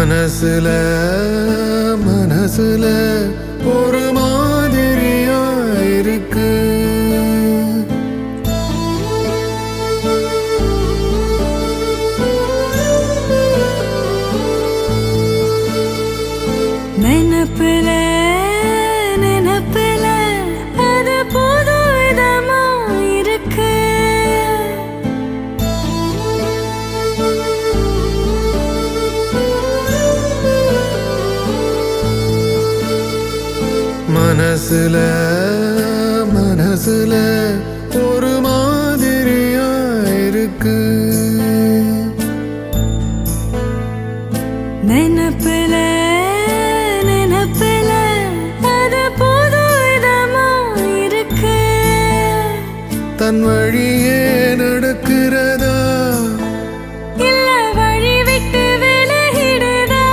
மனசுல மனசுல ஒரு மாதிரியா இருக்கு நினப்புல நினப்புல அது புது விதமா இருக்கு மனசுல மனசுல ஒரு மாதிரியா இருக்கு நினப்புல நினப்புல அது புது விதமா இருக்கு தன் வழியே நடக்கிறதா இல்ல வழி விட்டு விலகிடுதா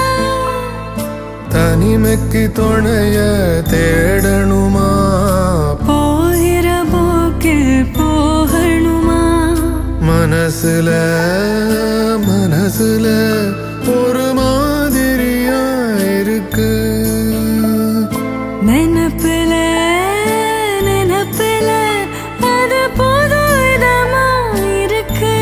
தனிமைக்கு துணைய தேடணுமா போகிற போக்கில் போகணுமா மனசுல மனசுல ஒரு மாதிரியா இருக்கு நினப்புல நினப்புல அது புது விதமா இருக்கு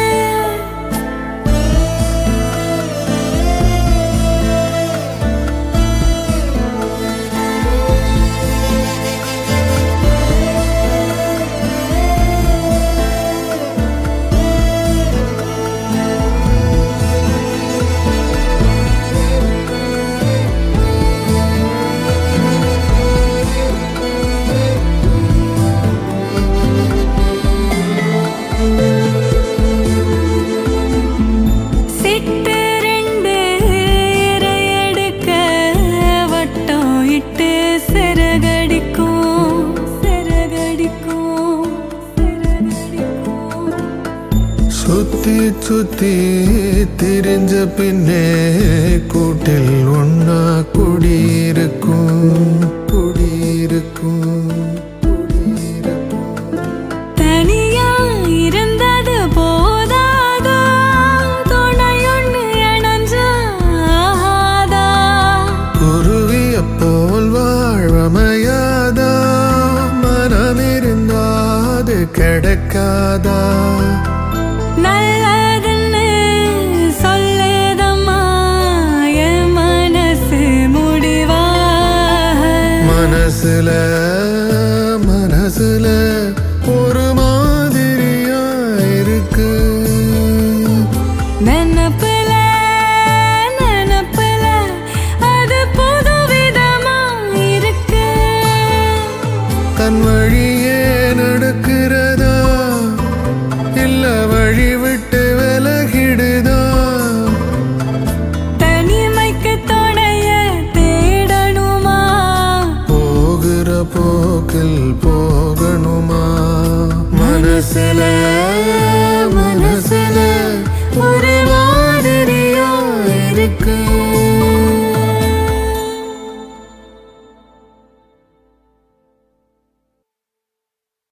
சிட்டு ரெண்டு இரையெடுக்க வட்டம் இட்டு சிறகடிக்கும் சிறகடிக்கும் சிறகடிக்கும் சுத்தி சுத்தி திரிஞ்ச பின்னே கூட்டில் ஒன்னா குடியிருக்கும் குடியிருக்கும் குடியிருக்கும் தனியா இருந்தது போதாதா துணையொன்னு இணைஞ்சாதா குருவிய போல் வாழ்வமையாதா மனமிருந்தாது கிடைக்காதா நல்லதுன்னு சொல்லுதம்மா என் மனசு முடிவாக மனசுல மனசுல ஒரு மாதிரியா இருக்கு நினப்புல